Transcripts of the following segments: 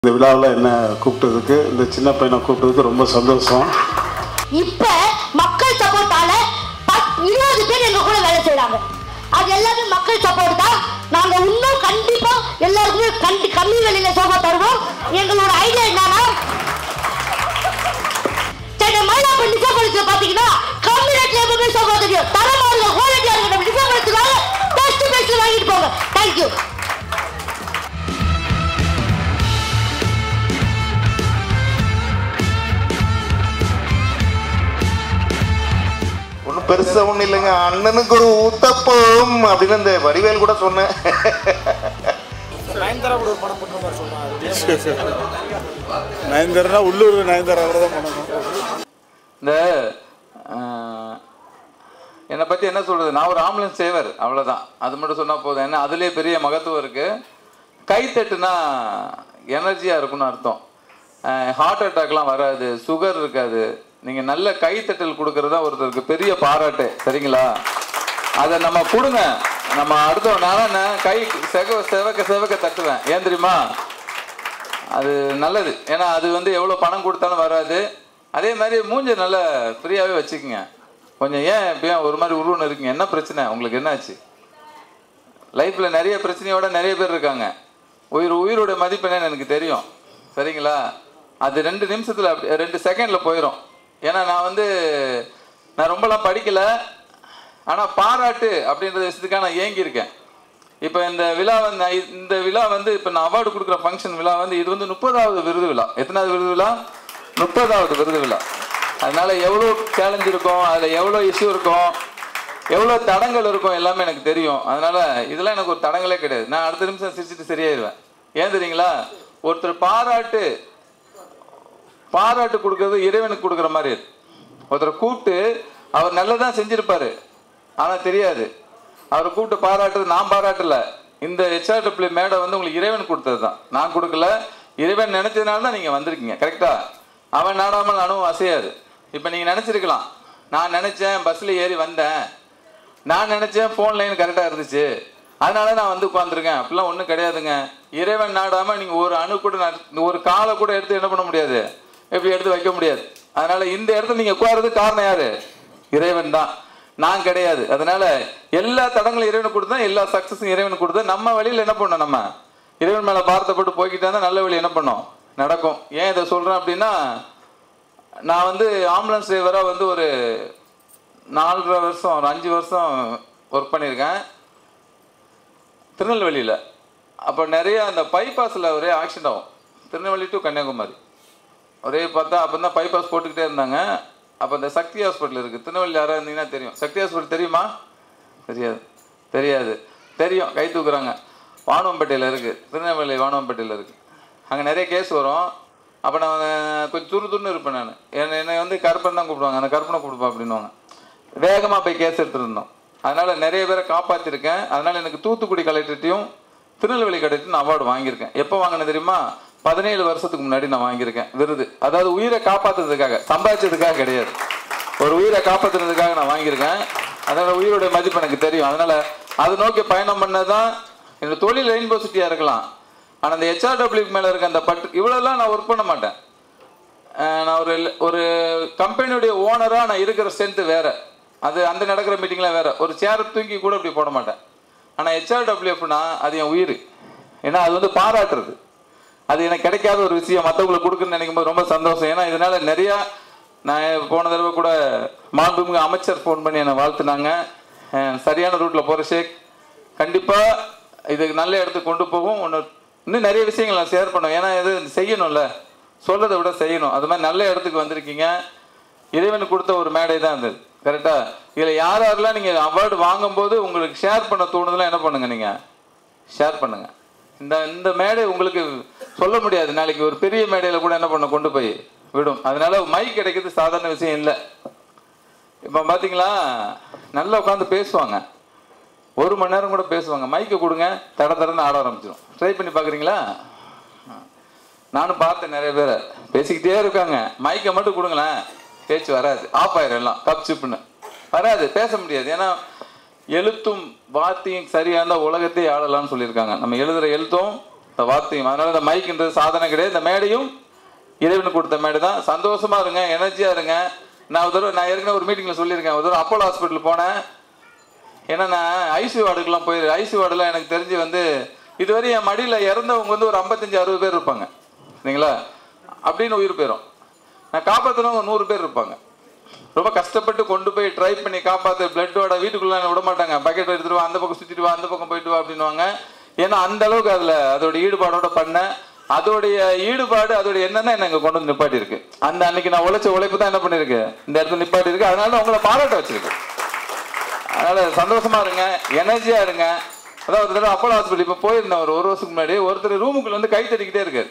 இந்த விழாவில் என்ன கூப்பிட்டதுக்கு இந்த சின்ன பையனை கூப்பிட்டதுக்கு ரொம்ப சந்தோஷம் இப்ப மக்கள் சப்போர்ட்டால இருபது பேர் எங்க கூட வேலை செய்றாங்க அது எல்லாமே மக்கள் சப்போர்ட் தான் நாங்க இன்னும் கண்டிப்பா எல்லாருக்குமே கண்டி கம்மி விலையில சோஃபா தருவோம் எங்களோட ஐடியா என்னன்னா சென்னை மயிலாப்பூர் நிசாபுரத்தில் பாத்தீங்கன்னா கம்மி ரேட்ல எப்பவுமே சோஃபா தெரியும் தரமா இருக்க குவாலிட்டியா இருக்கணும் நிசாபுரத்துக்காக பெஸ்ட் பெஸ்ட் வாங்கிட்டு போங்க தேங்க்யூ ஒன்றும் பெருசா ஒன்றும் இல்லைங்க அண்ணனுக்கு ஒரு ஊத்தப்பம் அப்படின்னு இந்த வடிவேல் கூட சொன்னேன் நயன்தாரா உள்ளூர் நயன்தாராவோட தான் பண்ணணும் இந்த ஆஹ், என்னை பற்றி என்ன சொல்கிறது நான் ஒரு ஆம்புலன்ஸ் சேவர் அவ்வளோதான் அது மட்டும் சொன்னால் போதும் ஏன்னா அதுலேயே பெரிய மகத்துவம் இருக்குது கைத்தட்டுனா எனர்ஜியாக இருக்கும்னு அர்த்தம் ஹார்ட் அட்டாக்லாம் வராது சுகர் இருக்காது நீங்கள் நல்ல கைத்தட்டல் கொடுக்கறது தான் ஒருத்தருக்கு பெரிய பாராட்டு சரிங்களா அதை நம்ம கொடுங்க நம்ம அடுத்த நாளாக நான் கை செக செவக்க செவக்க தட்டுவேன் ஏன் தெரியுமா அது நல்லது ஏன்னா அது வந்து எவ்வளோ பணம் கொடுத்தாலும் வராது அதே மாதிரி மூஞ்ச நல்லா ஃப்ரீயாகவே வச்சுக்கோங்க கொஞ்சம் ஏன் இப்படியா ஒரு மாதிரி உருவன்னு இருக்கீங்க என்ன பிரச்சனை உங்களுக்கு என்னாச்சு லைஃப்பில் நிறைய பிரச்சனையோட நிறைய பேர் இருக்காங்க உயிர் உயிரோட மதிப்பு என்னன்னு எனக்கு தெரியும் சரிங்களா அது ரெண்டு நிமிஷத்தில் அப்படி ரெண்டு செகண்டில் போயிடும் ஏன்னா நான் வந்து நான் ரொம்பலாம் படிக்கலை ஆனால் பாராட்டு அப்படின்ற விஷயத்துக்காக நான் ஏங்கியிருக்கேன் இப்போ இந்த விழா வந்து நான் இ- இந்த விழா வந்து இப்போ நான் அவார்டு கொடுக்குற ஃபங்க்ஷன் விழா வந்து இது வந்து முப்பதாவது விருது விழா எத்தனாவது விருது விழா முப்பதாவது விருது விழா அதனால எவ்வளோ சேலஞ்ச் இருக்கும் அதில் எவ்வளோ இஷ்யூ இருக்கும் எவ்வளோ தடங்கள் இருக்கும் எல்லாமே எனக்கு தெரியும் அதனால இதெல்லாம் எனக்கு ஒரு தடங்களே கிடையாது நான் அடுத்த நிமிஷம் சிரிச்சிட்டு சரியாயிருவேன் ஏன் தெரியுங்களா ஒருத்தர் பாராட்டு பாராட்டு கொடுக்கறது இறைவனுக்கு கொடுக்குற மாதிரி அது ஒருத்தரை கூப்பிட்டு அவர் நல்லதான் செஞ்சிருப்பாரு ஆனா தெரியாது அவரை கூப்பிட்டு பாராட்டுறது நான் பாராட்டல இந்த ஹெச்ஆர்டபிள்யூ மேடை வந்து உங்களுக்கு இறைவன் கொடுத்தது தான் நான் கொடுக்கல இறைவன் நினைச்சதுனால தான் நீங்க வந்திருக்கீங்க கரெக்டா அவன் நாடாமல் அணுவும் அசையாது இப்போ நீங்க நினைச்சிருக்கலாம் நான் நினைச்சேன் பஸ்ல ஏறி வந்தேன் நான் நினைச்சேன் ஃபோன் லைன் கரெக்டாக இருந்துச்சு அதனால நான் வந்து உட்காந்துருக்கேன் அப்படிலாம் ஒன்றும் கிடையாதுங்க இறைவன் நாடாம நீங்க ஒரு அணு கூட நட- ஒரு காலை கூட எடுத்து என்ன பண்ண முடியாது எப்படி எடுத்து வைக்க முடியாது அதனால இந்த இடத்துல நீங்க உட்கார்றதுக்கு காரணம் யாரு இறைவன் தான் நான் கிடையாது அதனால எல்லா தடங்களும் இறைவனுக்கு கொடுத்தா எல்லா சக்சஸும் இறைவனுக்கு கொடுத்தா நம்ம வழியில் என்ன பண்ணணும் நம்ம இறைவன் மேல பார்த்தப்பட்டு போய்கிட்டே இருந்தா நல்ல வழி என்ன பண்ணோம் நடக்கும் ஏன் இதை சொல்றேன் அப்படின்னா நான் வந்து ஆம்புலன்ஸ் டிரைவராக வந்து ஒரு நாலரை வருஷம் ஒரு அஞ்சு வருஷம் ஒர்க் பண்ணியிருக்கேன் திருநெல்வேலியில் அப்போ நிறைய அந்த பைபாஸில் ஒரே ஆக்சிடென்ட் ஆகும் திருநெல்வேலி டு கன்னியாகுமரி ஒரே பார்த்தா அப்போ தான் பைபாஸ் போட்டுக்கிட்டே இருந்தாங்க அப்போ இந்த சக்தி ஹாஸ்பிட்டல் இருக்குது திருநெல்வேலி யாராவது இருந்தீங்கன்னா தெரியும் சக்தி ஹாஸ்பிட்டல் தெரியுமா தெரியாது தெரியாது தெரியும் கை தூக்குறாங்க வானவம்பேட்டையில் இருக்குது திருநெல்வேலி வானவம்பேட்டையில் இருக்குது அங்கே நிறைய கேஸ் வரும் அப்போ நான் கொஞ்சம் துரு துருன்னு இருப்பேன் நான் என்னை என்னை வந்து கருப்பன் தான் கூப்பிடுவாங்க அந்த கருப்பனை கூப்பிடுப்பா அப்படின்னுவாங்க வேகமாக போய் கேஸ் எடுத்துருந்தோம் அதனால நிறைய பேரை காப்பாற்றிருக்கேன் அதனால எனக்கு தூத்துக்குடி கலெக்டர்ட்டையும் திருநெல்வேலி கலெக்டர் நான் அவார்டு வாங்கியிருக்கேன் எப்போ வாங்கினேன் தெரியுமா பதினேழு வருஷத்துக்கு முன்னாடி நான் வாங்கியிருக்கேன் விருது அதாவது உயிரை காப்பாத்துறதுக்காக சம்பாதிச்சதுக்காக கிடையாது ஒரு உயிரை காப்பாத்துறதுக்காக நான் வாங்கியிருக்கேன் அதனால உயிரோட மதிப்பு எனக்கு தெரியும் அதனால அது நோக்கி பயணம் பண்ணதான் என்னோட தொழில் ரெயின்போ சிட்டியா இருக்கலாம் ஆனா அந்த ஹெச்ஆர்டபிள்யூக்கு மேல இருக்க அந்த பட்டு இவ்வளவுலாம் நான் ஒர்க் பண்ண மாட்டேன் அஹ் நான் ஒரு ஒரு கம்பெனியுடைய ஓனராக நான் இருக்கிற ஸ்ட்ரென்த்து வேற அது அந்த நடக்கிற மீட்டிங்லாம் வேற ஒரு சேரை தூக்கி கூட இப்படி போட மாட்டேன் ஆனால் ஹெச்ஆர்டபிள்யூ அப்படின்னா அது என் உயிர் ஏன்னா அது வந்து பாராட்டுறது அது எனக்கு கிடைக்காத ஒரு விஷயம் மற்றவங்களுக்கு கொடுக்குன்னு நினைக்கும் போது ரொம்ப சந்தோஷம் ஏன்னா இதனால நிறையா நான் போன தடவை கூட மாண்புமிகு அமைச்சர் ஃபோன் பண்ணி என்னை வாழ்த்துனாங்க அஹ் சரியான ரூட்டில் போகிற ஷேக் கண்டிப்பாக இதுக்கு நல்ல இடத்துக்கு கொண்டு போகும் ஒன்று இன்னும் நிறைய விஷயங்கள் நான் ஷேர் பண்ணுவேன் ஏன்னா இது செய்யணும்ல சொல்றதை விட செய்யணும் அது மாதிரி நல்ல இடத்துக்கு வந்திருக்கீங்க இறைவனுக்கு கொடுத்த ஒரு மேடை தான் அது கரெக்டா இதில் யார் யாரெல்லாம் நீங்கள் அவார்டு வாங்கும்போது உங்களுக்கு ஷேர் பண்ண தோணுதெல்லாம் என்ன பண்ணுங்க நீங்கள் ஷேர் பண்ணுங்க இந்த இந்த மேடை உங்களுக்கு சொல்ல முடியாது நாளைக்கு ஒரு பெரிய மேடையில் கூட என்ன பண்ண கொண்டு போய் விடும் அதனால மைக் கிடைக்கிறது சாதாரண விஷயம் இல்லை இப்போ பார்த்தீங்களா நல்லா உட்காந்து பேசுவாங்க ஒரு மணி நேரம் கூட பேசுவாங்க மைக்கை கொடுங்க தட தடன்னு ஆட ஆரம்பிச்சிடும் ட்ரை பண்ணி பார்க்குறீங்களா நானும் பார்த்தேன் நிறைய பேரை பேசிக்கிட்டே இருக்காங்க மைக்கை மட்டும் கொடுங்களேன் பேச்சு வராது ஆஃப் ஆயிரும் எல்லாம் கப் சிப்புன்னு வராது பேச முடியாது ஏன்னா எழுத்தும் வார்த்தையும் சரியா இருந்தால் உலகத்தை ஆளலாம்னு சொல்லியிருக்காங்க நம்ம எழுதுகிற எழுத்தும் இந்த வார்த்தையும் அதனால இந்த மைக்ன்றது சாதனை கிடையாது இந்த மேடையும் இறைவனுக்கு கொடுத்த மேடை தான் சந்தோஷமா இருங்க எனர்ஜியா இருங்க நான் ஒரு தடவை நான் ஏற்கனவே ஒரு மீட்டிங்ல சொல்லியிருக்கேன் ஒரு தடவை அப்போலோ ஹாஸ்பிட்டல் போனேன் ஏன்னா நான் ஐசியூ வார்டுக்கெல்லாம் போயிரு ஐசியூ வார்டில் எனக்கு தெரிஞ்சு வந்து இதுவரை என் மடியில் இறந்தவங்க வந்து ஒரு ஐம்பத்தஞ்சு அறுபது பேர் இருப்பாங்க சரிங்களா அப்படின்னு உயிர் போயிடும் நான் காப்பாற்றினவங்க நூறு பேர் இருப்பாங்க ரொம்ப கஷ்டப்பட்டு கொண்டு போய் ட்ரை பண்ணி காப்பாற்ற பிளட்டோட வீட்டுக்குள்ள என்னை விட மாட்டாங்க பக்கெட் எடுத்துட்டு வா அந்த பக்கம் சுற்றிட்டு வா அந்த பக்கம் போயிட்டு வா அப்படின்னுவாங்க ஏன்னா அந்த அளவுக்கு அதில் அதோட ஈடுபாடோட பண்ணேன் அதோடைய ஈடுபாடு அதோட என்னன்னா என்ன இங்க கொண்டு வந்து நிப்பாட்டி இருக்கு அந்த அன்னைக்கு நான் உழைச்ச உழைப்பு தான் என்ன பண்ணிருக்கு இந்த இடத்துல நிப்பாட்டி இருக்கு அதனால உங்களை பாராட்ட வச்சிருக்கு அதனால சந்தோஷமா இருங்க எனர்ஜியா இருங்க அதான் ஒரு தடவை அப்போலோ ஹாஸ்பிட்டல் இப்போ போயிருந்தேன் ஒரு ஒரு வருஷத்துக்கு முன்னாடி ஒருத்தர் ரூமுக்குள்ள வந்து கை தட்டிக்கிட்டே இருக்காரு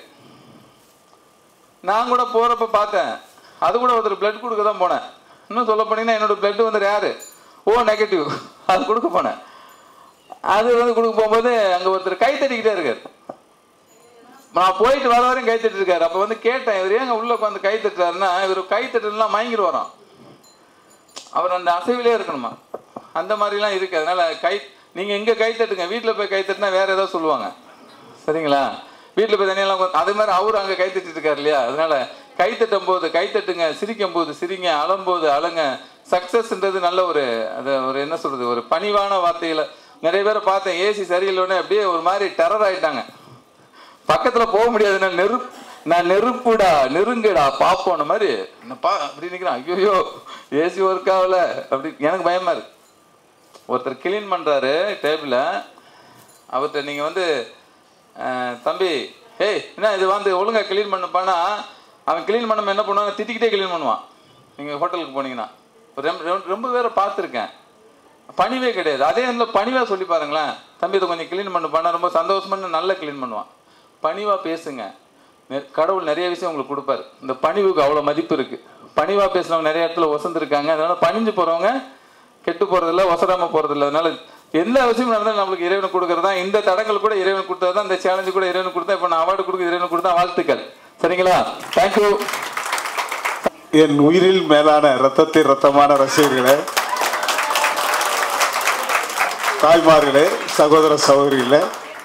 நான் கூட போறப்ப பார்த்தேன் அது கூட ஒருத்தர் பிளட் கொடுக்க தான் போனேன் இன்னும் சொல்ல போனீங்கன்னா என்னோட பிளட் வந்து யாரு ஓ நெகட்டிவ் அது கொடுக்க போனேன் அது வந்து கொடுக்க போகும்போது அங்க ஒருத்தர் கை தட்டிக்கிட்டே இருக்காரு நான் போயிட்டு வர வரையும் கை தட்டி இருக்காரு அப்ப வந்து கேட்டேன் இவர் ஏங்க உள்ள உட்காந்து கை தட்டுறாருன்னா இவர் கை தட்டுலாம் மயங்கிட்டு வரோம் அவர் அந்த அசைவிலே இருக்கணுமா அந்த மாதிரிலாம் இருக்கு அதனால கை நீங்க எங்க கை தட்டுங்க வீட்டுல போய் கை தட்டினா வேற ஏதாவது சொல்லுவாங்க சரிங்களா வீட்டுல போய் தனியெல்லாம் உட்காந்து- அதே மாதிரி அவரு அங்க கை தட்டிட்டு இருக்காரு இல்லையா அதனால கை தட்டும் போது கை தட்டுங்க சிரிக்கும் போது சிரிங்க அழும்போது அழுங்க சக்சஸ்ன்றது நல்ல ஒரு அது ஒரு என்ன சொல்றது ஒரு பணிவான வார்த்தைகளை நிறைய பேரை பார்த்தேன் ஏசி சரியில்லைன்னு அப்படியே ஒரு மாதிரி டெரர் ஆயிட்டாங்க பக்கத்துல போக முடியாது நான் நெருப் நான் நெருப்புடா நெருங்குடா பாப்போன மாதிரி என்னப்பா அப்படி நிக்கிறான் ஐயோ ஏசி ஒர்க் ஆகல அப்படி எனக்கு பயமா இருக்கு ஒருத்தர் கிளீன் பண்றாரு டேபிள அவர்கிட்ட நீங்க வந்து அஹ், தம்பி ஏய் என்ன இது வந்து ஒழுங்கா கிளீன் பண்ணுப்பானா அவன் கிளீன் பண்ணாம என்ன பண்ணுவாங்க திட்டிக்கிட்டே கிளீன் பண்ணுவான் நீங்க ஹோட்டலுக்கு போனீங்கன்னா ஒரு ரெம்- ரெம்- ரொம்ப பேரை பார்த்துருக்கேன் பணிவே கிடையாது அதே இடத்துல பணிவா சொல்லி பாருங்களேன் தம்பி இதை கொஞ்சம் க்ளீன் பண்ணு பண்ண ரொம்ப சந்தோஷமா நல்லா க்ளீன் பண்ணுவான் பணிவா பேசுங்க நெ- கடவுள் நிறைய விஷயம் உங்களுக்கு கொடுப்பாரு இந்த பணிவுக்கு அவ்வளோ மதிப்பு இருக்கு பணிவா பேசுறவங்க நிறைய இடத்துல ஒசந்துருக்காங்க அதனால பணிஞ்சு போறவங்க கெட்டு போறதில்ல ஒசராம போறதில்ல அதனால எந்த விஷயம் நடந்தாலும் நம்மளுக்கு இறைவன் கொடுக்கறதா இந்த தடங்கள் கூட இறைவன் கொடுத்தது தான் இந்த சேலஞ்சு கூட இறைவன் கொடுத்தா இப்போ நான் அவார்டு கொடுக்க இறைவன் கொடுத்தா வாழ்த்துக்கள் சரிங்களா தேங்க்யூ என் உயிரில் மேலான ரத்தத்தின் ரத்தமான ரசிகர்களே தாய்மார்களே சகோதர சகோதரிகளே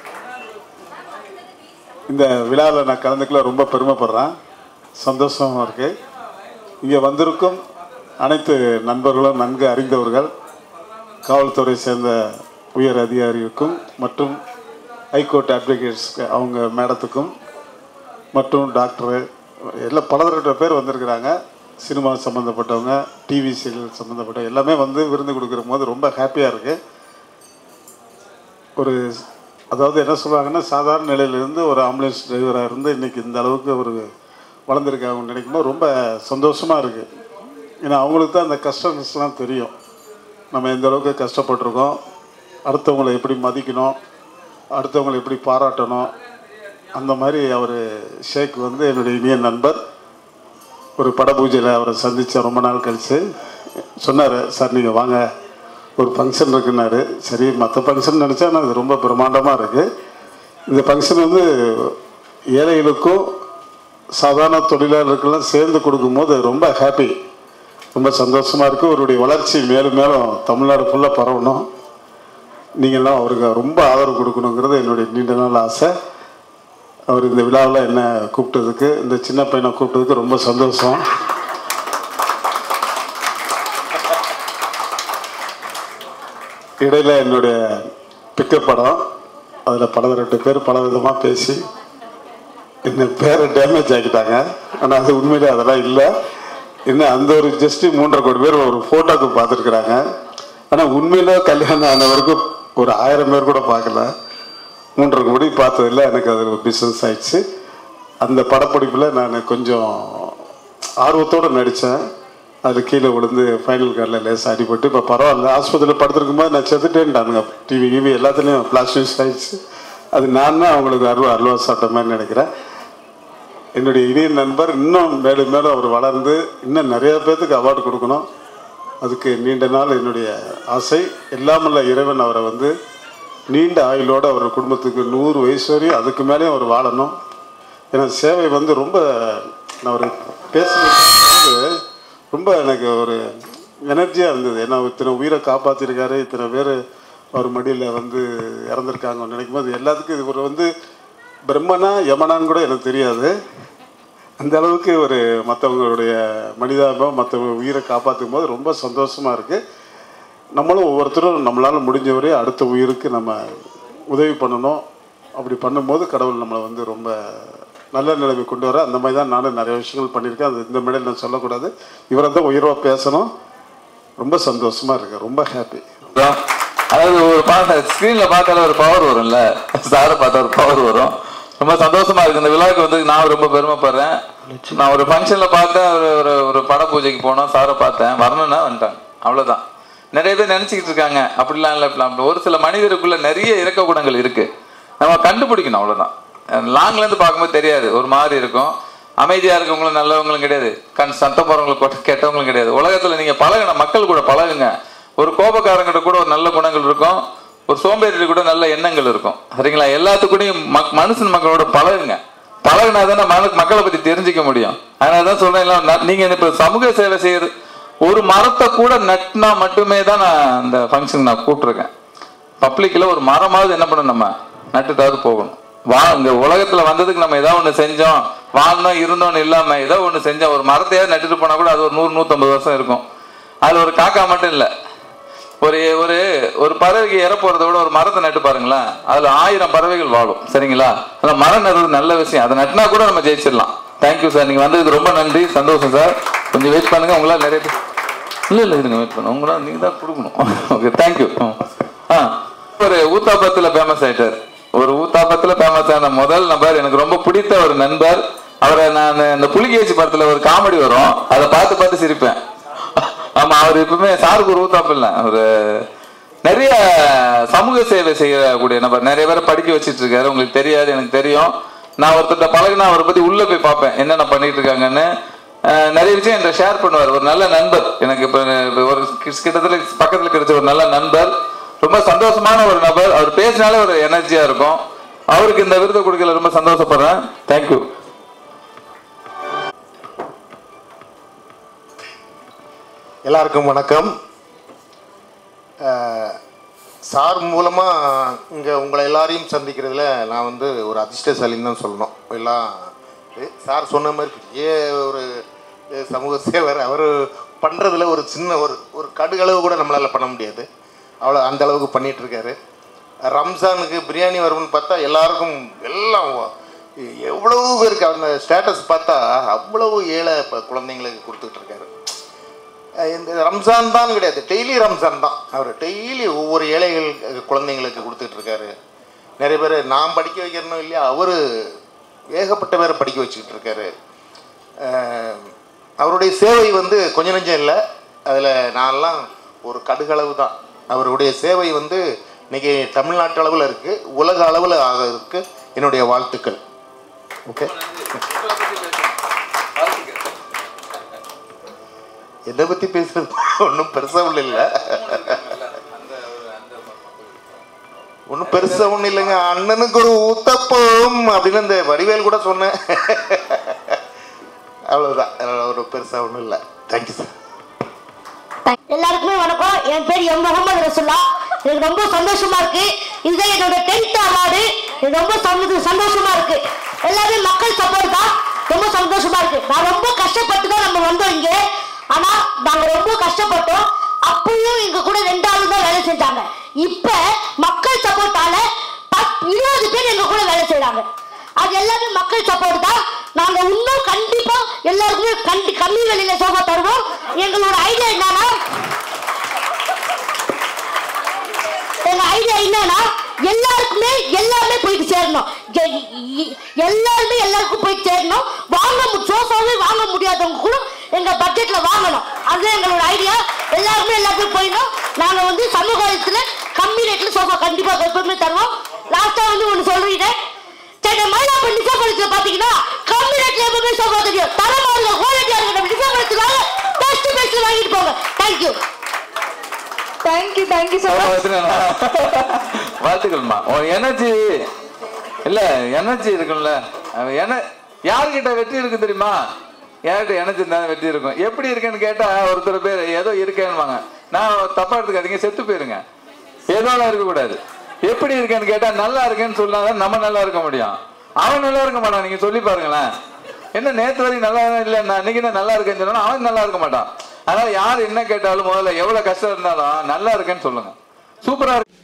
இந்த விழாவில் நான் கலந்துக்கல ரொம்ப பெருமைப்படுறேன் சந்தோஷமாக இருக்கு இங்கே வந்திருக்கும் அனைத்து நண்பர்களும் நன்கு அறிந்தவர்கள் காவல்துறை சேர்ந்த உயர் அதிகாரிகளுக்கும் மற்றும் ஹைகோர்ட் அட்வொகேட்ஸ் அவங்க மேடத்துக்கும் மற்றும் டாக்டரு எல்லாம் பலதரப்பட்ட பேர் வந்திருக்கிறாங்க சினிமா சம்மந்தப்பட்டவங்க டிவி சீரியல் சம்மந்தப்பட்ட எல்லாமே வந்து விருந்து கொடுக்குற போது ரொம்ப ஹாப்பியாக இருக்குது ஒரு அதாவது என்ன சொல்லுவாங்கன்னா சாதாரண நிலையிலிருந்து ஒரு ஆம்புலன்ஸ் டிரைவராக இருந்து இன்னைக்கு இந்த அளவுக்கு ஒரு வளர்ந்துருக்காங்கன்னு நினைக்கும்போது ரொம்ப சந்தோஷமாக இருக்குது ஏன்னா அவங்களுக்கு தான் அந்த கஷ்டம்ஸ்லாம் தெரியும் நம்ம எந்த அளவுக்கு கஷ்டப்பட்டிருக்கோம் அடுத்தவங்களை எப்படி மதிக்கணும் அடுத்தவங்களை எப்படி பாராட்டணும் அந்த மாதிரி அவர் ஷேக் வந்து என்னுடைய இனிய நண்பர் ஒரு பட பூஜையில் அவரை சந்தித்த ரொம்ப நாள் கழித்து சொன்னார் சார் நீங்கள் வாங்க ஒரு ஃபங்க்ஷன் இருக்குன்னாரு சரி மற்ற ஃபங்க்ஷன் நினச்சா நான் இது ரொம்ப பிரம்மாண்டமாக இருக்குது இந்த ஃபங்க்ஷன் வந்து ஏழைகளுக்கும் சாதாரண தொழிலாளர்களுக்கெல்லாம் சேர்ந்து கொடுக்கும்போது ரொம்ப ஹாப்பி ரொம்ப சந்தோஷமாக இருக்குது அவருடைய வளர்ச்சி மேலும் மேலும் தமிழ்நாடு ஃபுல்லாக பரவணும் நீங்கள்லாம் அவருக்கு ரொம்ப ஆதரவு கொடுக்கணுங்கிறது என்னுடைய நீண்ட நாள் ஆசை அவர் இந்த விழாவில் என்ன கூப்பிட்டதுக்கு இந்த சின்ன பையனை கூப்பிட்டதுக்கு ரொம்ப சந்தோஷம் இடையில என்னுடைய பிக்கப் படம் அதில் பல ரெண்டு பேர் பல விதமாக பேசி என்ன பேரை டேமேஜ் ஆக்கிட்டாங்க ஆனால் அது உண்மையிலே அதெல்லாம் இல்லை என்ன அந்த ஒரு ஜஸ்ட் மூன்றரை கோடி பேர் ஒரு ஃபோட்டோக்கு பார்த்துருக்குறாங்க ஆனால் உண்மையிலே கல்யாணம் ஆன வரைக்கும் ஒரு ஆயிரம் பேர் கூட பார்க்கல மூன்றரை கோடி பார்த்ததில்ல எனக்கு அது ஒரு பிஸ்னஸ் ஆயிடுச்சு அந்த படப்பிடிப்பில் நான் கொஞ்சம் ஆர்வத்தோடு நடித்தேன் அதில் கீழே விழுந்து ஃபைனல் கார்டில் லேசாக அடிபட்டு இப்போ பரவாயில்ல ஆஸ்பத்திரியில் படுத்திருக்கும் போது நான் செத்துட்டேன்ட்டானுங்க டிவி கிவி எல்லாத்துலேயும் ஃப்ளாஷ் நியூஸ் ஆயிடுச்சு அது நான் தான் அவங்களுக்கு அருவா அல்வா சாப்பிட்ட மாதிரி நினைக்கிறேன் என்னுடைய இனிய நண்பர் இன்னும் மேலும் மேலும் அவர் வளர்ந்து இன்னும் நிறைய பேர்த்துக்கு அவார்டு கொடுக்கணும் அதுக்கு நீண்ட நாள் என்னுடைய ஆசை எல்லாமல்ல இறைவன் அவரை வந்து நீண்ட ஆயுளோடு அவர் குடும்பத்துக்கு நூறு வயசு வரையும் அதுக்கு மேலேயும் அவர் வாழணும் ஏன்னா சேவை வந்து ரொம்ப நான் ஒரு பேசுறது ரொம்ப எனக்கு ஒரு எனர்ஜியாக இருந்தது ஏன்னா இத்தனை உயிரை காப்பாற்றிருக்காரு இத்தனை பேர் அவர் மடியில் வந்து இறந்துருக்காங்கன்னு நினைக்கும் போது எல்லாத்துக்கும் இவர் வந்து பிரம்மனா யமனான்னு கூட எனக்கு தெரியாது அந்த அளவுக்கு ஒரு மற்றவங்களுடைய மனிதாபம் மற்றவங்க உயிரை காப்பாற்றும் போது ரொம்ப சந்தோஷமாக இருக்குது நம்மளும் ஒவ்வொருத்தரும் நம்மளால் முடிஞ்சவரை அடுத்த உயிருக்கு நம்ம உதவி பண்ணணும் அப்படி பண்ணும்போது கடவுள் நம்மளை வந்து ரொம்ப நல்ல நிலைமை கொண்டு வர அந்த மாதிரி தான் நானும் நிறைய விஷயங்கள் பண்ணியிருக்கேன் அது இந்த மேடையில் நான் சொல்லக்கூடாது இவரை தான் உயர்வாக பேசணும் ரொம்ப சந்தோஷமாக இருக்கேன் ரொம்ப ஹாப்பி அதான். அதாவது ஒரு பார்த்த ஸ்க்ரீன்ல பார்த்தாலே ஒரு பவர் வரும்ல சாரை பார்த்தா ஒரு பவர் வரும் ரொம்ப சந்தோஷமா இருக்கு இந்த விழாவுக்கு வந்து நான் ரொம்ப பெருமைப்படுறேன் நான் ஒரு ஃபங்க்ஷன்ல பார்த்தேன் ஒரு ஒரு ஒரு பட பூஜைக்கு போனோம் சாரை பார்த்தேன் வரணும்னா வந்துட்டாங்க அவ்வளவுதான் நிறைய பேர் நினைச்சுக்கிட்டு இருக்காங்க அப்படிலாம் இல்லை இப்படிலாம் இல்லை. ஒரு சில மனிதருக்குள்ள நிறைய இறக்க குணங்கள் இருக்கு நம்ம கண்டுபிடிக்கணும் அவ்வளவுதான் லாங்ல இருந்து பார்க்கும்போது தெரியாது ஒரு மாதிரி இருக்கும் அமைதியா இருக்கவங்களும் நல்லவங்களும் கிடையாது கண் சத்தம் போறவங்களுக்கு கொட்ட- கெட்டவங்களும் கிடையாது உலகத்துல நீங்க பழகின மக்கள் கூட பழகுங்க ஒரு கோபக்காரங்கிட்ட கூட ஒரு நல்ல குணங்கள் இருக்கும் ஒரு சோம்பேறிட்டு கூட நல்ல எண்ணங்கள் இருக்கும் சரிங்களா எல்லாத்துக்கூடயும் மக் மனுஷன் மக்களோட பழகுங்க பழகுனா தானே மன- மக்களை பத்தி தெரிஞ்சுக்க முடியும் அதனால தான் சொல்றேன் எல்லாம் ந- நீங்க இப்ப சமூக சேவை செய்யறது ஒரு மரத்தை கூட நட்டினா மட்டுமே தான் நான் அந்த ஃபங்க்ஷன் நான் கூப்பிட்டுருக்கேன் பப்ளிக்ல ஒரு மரமாவது என்ன பண்ணணும் நம்ம நட்டுட்டாவது போகணும் வா இந்த உலகத்துல வந்ததுக்கு நம்ம ஏதாவது ஒண்ணு செஞ்சோம் வாழ்ந்தோம் இருந்தோம்னு இல்லாம ஏதோ ஒண்ணு செஞ்சோம் ஒரு மரத்தையாவது நட்டுட்டு போனா கூட அது ஒரு நூறு நூத்தம்பது வருஷம் இருக்கும் அதுல ஒரு காக்கா மட்டும் இல்ல ஒரு ஒரு ஒரு பறவைக்கு இற போறதை விட ஒரு மரத்தை நட்டு பாருங்களேன் அதுல ஆயிரம் பறவைகள் வாழும் சரிங்களா அதான் மரம் நடுறது நல்ல விஷயம் அதை நட்டினா கூட நம்ம ஜெயிச்சிடலாம் தேங்க்யூ சார் நீங்க வந்ததுக்கு ரொம்ப நன்றி சந்தோஷம் சார் கொஞ்சம் வெயிட் பண்ணுங்க உங்களால நிறைய பேர் இல்ல இல்ல இருங்க வெயிட் பண்ணுங்க உங்களால நீங்க தான் கொடுக்கணும் ஓகே தேங்க்யூ ஆ ஒரு ஊத்தாப்பத்துல ஃபேமஸ் ஆயிட்டார் ஒரு ஊத்தாப்பத்துல ஃபேமஸ் ஆன முதல் நபர் எனக்கு ரொம்ப பிடித்த ஒரு நண்பர் அவரை நான் இந்த புலிகேசி படத்துல ஒரு காமெடி வரும் அதை பார்த்து பார்த்து சிரிப்பேன் ஆமா அவர் எப்பவுமே சாருக்கு ஒரு ஊத்தாப்பு இல்லை ஒரு நிறைய சமூக சேவை செய்யக்கூடிய நபர் நிறைய பேரை படிக்க வச்சிட்டு இருக்காரு உங்களுக்கு தெரியாது எனக்கு தெரியும் நான் ஒருத்தர்ட்ட பழகினா அவரை பத்தி உள்ள போய் பார்ப்பேன் என்னென்ன பண்ணிட்டு இருக்காங்கன்னு அஹ், நிறைய விஷயம் என்கிட்ட ஷேர் பண்ணுவார் ஒரு நல்ல நண்பர் எனக்கு இப்ப இப்ப ஒரு கிட்ட- கிட்டத்தட்ட பக்கத்துல கிடைச்ச ஒரு நல்ல நண்பர் ரொம்ப சந்தோஷமான ஒரு நபர் அவர் பேசினாலே ஒரு எனர்ஜியா இருக்கும் அவருக்கு இந்த விருதை கொடுக்கல ரொம்ப சந்தோஷப்படுறேன் தேங்க்யூ எல்லாருக்கும் வணக்கம் அஹ், சார் மூலமாக இங்கே உங்களை எல்லாரையும் சந்திக்கிறதுல நான் வந்து ஒரு அதிர்ஷ்டசாலின்னு தான் சொல்லணும் எல்லாம் இது சார் சொன்ன மாதிரி பெரிய ஒரு அஹ், சமூக சேவர் அவர் பண்ணுறதுல ஒரு சின்ன ஒரு ஒரு கடுகளவு கூட நம்மளால் பண்ண முடியாது அவ்வளோ அந்த அளவுக்கு பண்ணிட்டு இருக்காரு ரம்ஜானுக்கு பிரியாணி வரும்னு பார்த்தா எல்லாருக்கும் எல்லாம் எவ்வளவு பேருக்கு அந்த ஸ்டேட்டஸ் பார்த்தா அவ்வளவு ஏழை இப்போ குழந்தைங்களுக்கு கொடுத்துட்டு இருக்காரு அஹ் இந்த ரம்ஜான் தான் கிடையாது டெய்லி ரம்ஜான் தான் அவர் டெய்லி ஒவ்வொரு ஏழைகள் அஹ், குழந்தைங்களுக்கு கொடுத்துட்டு இருக்காரு நிறைய பேர் நான் படிக்க வைக்கிறனோ இல்லையா அவர் ஏகப்பட்ட பேரை படிக்க வச்சுக்கிட்டு இருக்காரு அஹ், அவருடைய சேவை வந்து கொஞ்ச நெஞ்சம் இல்லை அதில் நான்லாம் ஒரு கடுகளவு தான் அவருடைய சேவை வந்து இன்னைக்கு தமிழ்நாட்டு அளவில் இருக்குது உலக அளவில் ஆகிறதுக்கு என்னுடைய வாழ்த்துக்கள் ஓகே எதை பற்றி பேசுறது ஒன்றும் பெருசாக ஒன்றும் இல்லை ஒன்றும் பெருசாக ஒன்றும் இல்லைங்க அண்ணனுக்கு ஒரு ஊத்தப்பம் அப்படின்னு இந்த வடிவேல் கூட சொன்னேன் அவ்வளோதான் அதனால ஒரு பெருசாக ஒன்றும் இல்லை தேங்க்யூ சார் எல்லாருக்குமே வணக்கம் என் பேர் எம் முகமது ரசுல்லா எனக்கு ரொம்ப சந்தோஷமா இருக்கு இதுதான் என்னோட டென்த் அவார்டு எனக்கு ரொம்ப சந்தோ- சந்தோஷமா இருக்கு எல்லாமே மக்கள் சப்போர்ட் தான் ரொம்ப சந்தோஷமா இருக்கு நான் ரொம்ப கஷ்டப்பட்டு தான் நம்ம வந்தோம் இங்க ஆனா நாங்க ரொம்ப கஷ்டப்பட்டோம் அப்பயும் எங்க கூட ரெண்டு ஆளு தான் வேலை செஞ்சாங்க இப்ப மக்கள் சப்போர்ட்டால இருபது பேர் எங்க கூட வேலை செய்றாங்க அது எல்லாமே மக்கள் சப்போர்ட் தான் நாங்க இன்னும் கண்டிப்பா எல்லாருக்குமே கண்டி கம்மி விலையில சோஃபா தருவோம் எங்களோட ஐடியா என்னன்னா எங்க ஐடியா என்னன்னா எல்லாருக்குமே எல்லாமே போயிட்டு சேரணும் எ- எ- எல்லாருமே எல்லாருக்கும் போய் சேரணும் வாங்க மு- சோஃபாவே வாங்க முடியாதவங்க கூட எங்க பட்ஜெட்ல வாங்கணும் அதுதான் எங்களோட ஐடியா எல்லாருமே எல்லாருக்கும் போயிடணும் நாங்க வந்து சமூகத்துல கம்மி ரேட்ல சோஃபா கண்டிப்பா எப்பவுமே தருவோம் லாஸ்டா வந்து ஒன்று சொல்லிட்டேன் சென்னை மயிலாப்பூர் நிசாபுரத்துல பாத்தீங்கன்னா கம்மி ரேட்ல எப்பவுமே சோஃபா தெரியும் தரமா இருக்க குவாலிட்டியா இருக்க நம்ம நிசாபுரத்துக்காக பெஸ்ட் பெஸ்ட் வாங்கிட்டு போங்க thank you thank you thank you so much வாழ்த்துக்கள்மா உன் எனர்ஜி இல்ல எனர்ஜி இருக்கும்ல அவன் என யார்கிட்ட வெற்றி இருக்கு தெரியுமா யார்கிட்ட எனர்ஜி இருந்தா வெற்றி இருக்கும் எப்படி இருக்கேன்னு கேட்டா ஒருத்தர் பேர் ஏதோ இருக்கேன்னுவாங்க நான் தப்பா எடுத்துக்காதீங்க செத்து போயிருங்க ஏதோலாம் இருக்கக்கூடாது எப்படி இருக்கேன்னு கேட்டா நல்லா இருக்கேன்னு சொன்னாதான் நம்ம நல்லா இருக்க முடியும் அவன் நல்லா இருக்க மாட்டான் நீங்க சொல்லி பாருங்களேன் என்ன நேத்து வரைக்கும் நல்லா இல்லை நான் இன்னைக்கு என்ன நல்லா இருக்கேன்னு சொன்னா அவன் நல்லா இருக்க மாட்டான் அதனால யார் என்ன கேட்டாலும் முதல்ல எவ்வளவு கஷ்டம் இருந்தாலும் நல்லா இருக்கேன்னு சொல்லுங்க சூப்பரா இருக்கு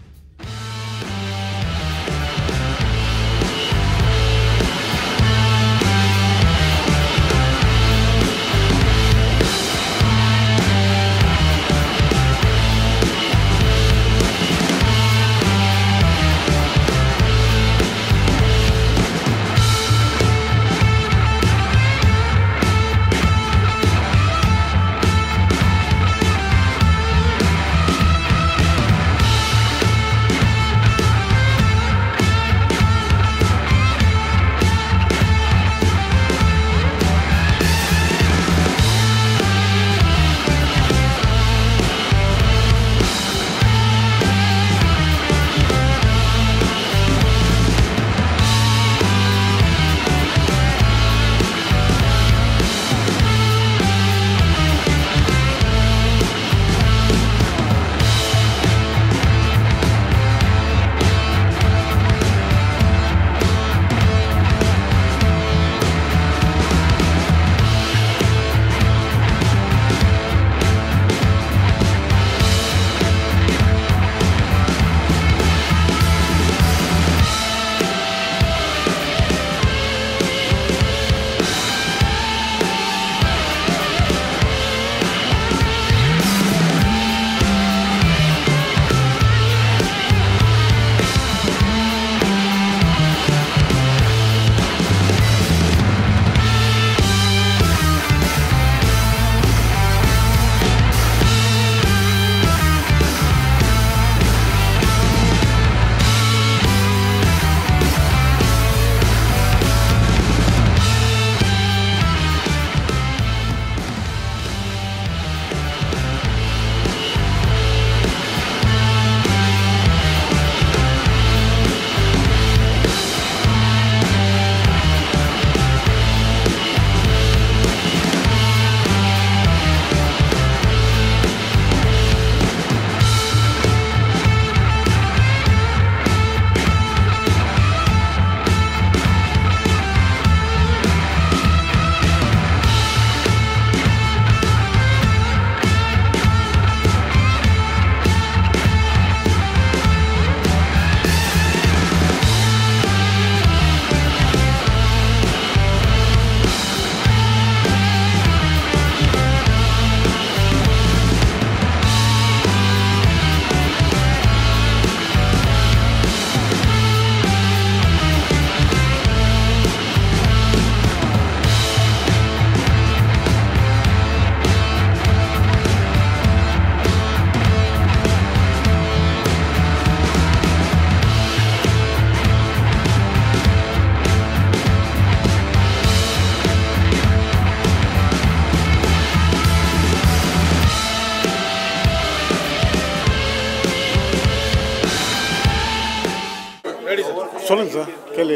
சொல்லுங்க சார் கேள்வி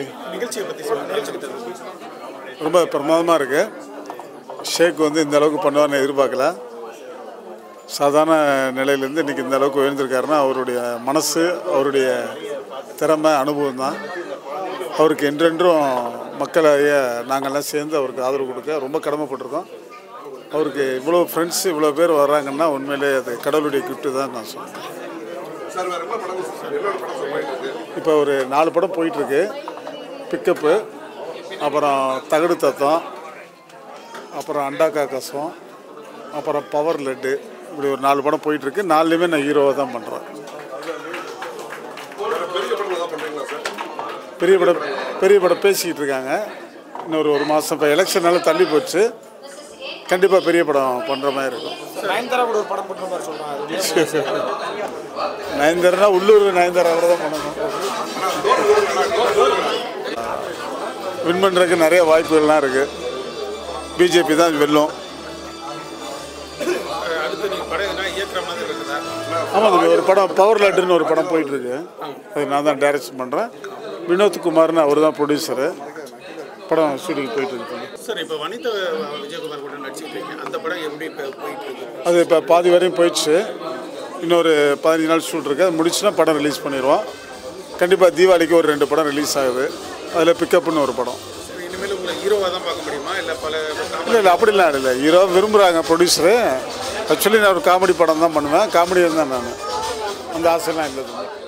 ரொம்ப பிரமாதமாக இருக்கு ஷேக் வந்து இந்த அளவுக்கு பண்ணுவார்னு எதிர்பார்க்கல சாதாரண நிலையிலேருந்து இன்றைக்கி இந்த அளவுக்கு உயர்ந்திருக்காருன்னா அவருடைய மனசு அவருடைய திறமை அனுபவம் தான் அவருக்கு என்றென்றும் மக்களைய நாங்கள்லாம் சேர்ந்து அவருக்கு ஆதரவு கொடுக்க ரொம்ப கடமைப்பட்டிருக்கோம் அவருக்கு இவ்வளோ ஃப்ரெண்ட்ஸ் இவ்வளோ பேர் வர்றாங்கன்னா உண்மையிலே அது கடவுளுடைய கிஃப்ட்டு தான் நான் சொல்லுவேன் இப்போ ஒரு நாலு படம் போயிட்டுருக்கு பிக்கப்பு அப்புறம் தகடு தத்தம் அப்புறம் அண்டாக்கா கசம் அப்புறம் பவர் லெட்டு இப்படி ஒரு நாலு படம் போயிட்டுருக்கு நாலுலேயுமே நான் ஹீரோவாக தான் பண்ணுறேன் பெரிய படம் பெரிய படம் பேசிக்கிட்டு இருக்காங்க இன்னொரு ஒரு மாதம் இப்போ எலெக்ஷனால தள்ளி போச்சு கண்டிப்பாக பெரிய படம் பண்ணுற மாதிரி இருக்கும் நயன்தாரா உள்ளூர் நயன்தாராவோட தான் பண்ணணும் வின் பண்ணுறதுக்கு நிறைய வாய்ப்புகள்லாம் இருக்குது பிஜேபி தான் வெல்லும் ஆமாம் தம்பி ஒரு படம் பவர் லட்டுன்னு ஒரு படம் போயிட்டுருக்கு அது நான் தான் டைரக்ஷன் பண்ணுறேன் வினோத் குமார்னு அவர் தான் ப்ரொடியூசரு படம் ஷூட்டிங் போயிட்டு இருக்கு சார் இப்போ வனிதா விஜயகுமார் கூட நடிச்சிட்டு இருக்கீங்க அந்த படம் எப்படி இப்போ போயிட்டு இருக்கு அது இப்போ பாதி வரையும் போயிடுச்சு இன்னொரு பதினஞ்சு நாள் ஷூட் இருக்குது அது முடிச்சுன்னா படம் ரிலீஸ் பண்ணிடுவோம் கண்டிப்பாக தீபாவளிக்கு ஒரு ரெண்டு படம் ரிலீஸ் ஆகுது அதில் பிக்கப்னு ஒரு படம் சரி, இனிமேல் உங்களை ஹீரோவாக தான் பார்க்க முடியுமா இல்லை பல இல்லை இல்லை அப்படிலாம் இல்லை ஹீரோ விரும்புகிறாங்க ப்ரொடியூசரு ஆக்சுவலி நான் ஒரு காமெடி படம் தான் பண்ணுவேன் காமெடியன் தான் நான் அந்த ஆசைலாம் இல்லை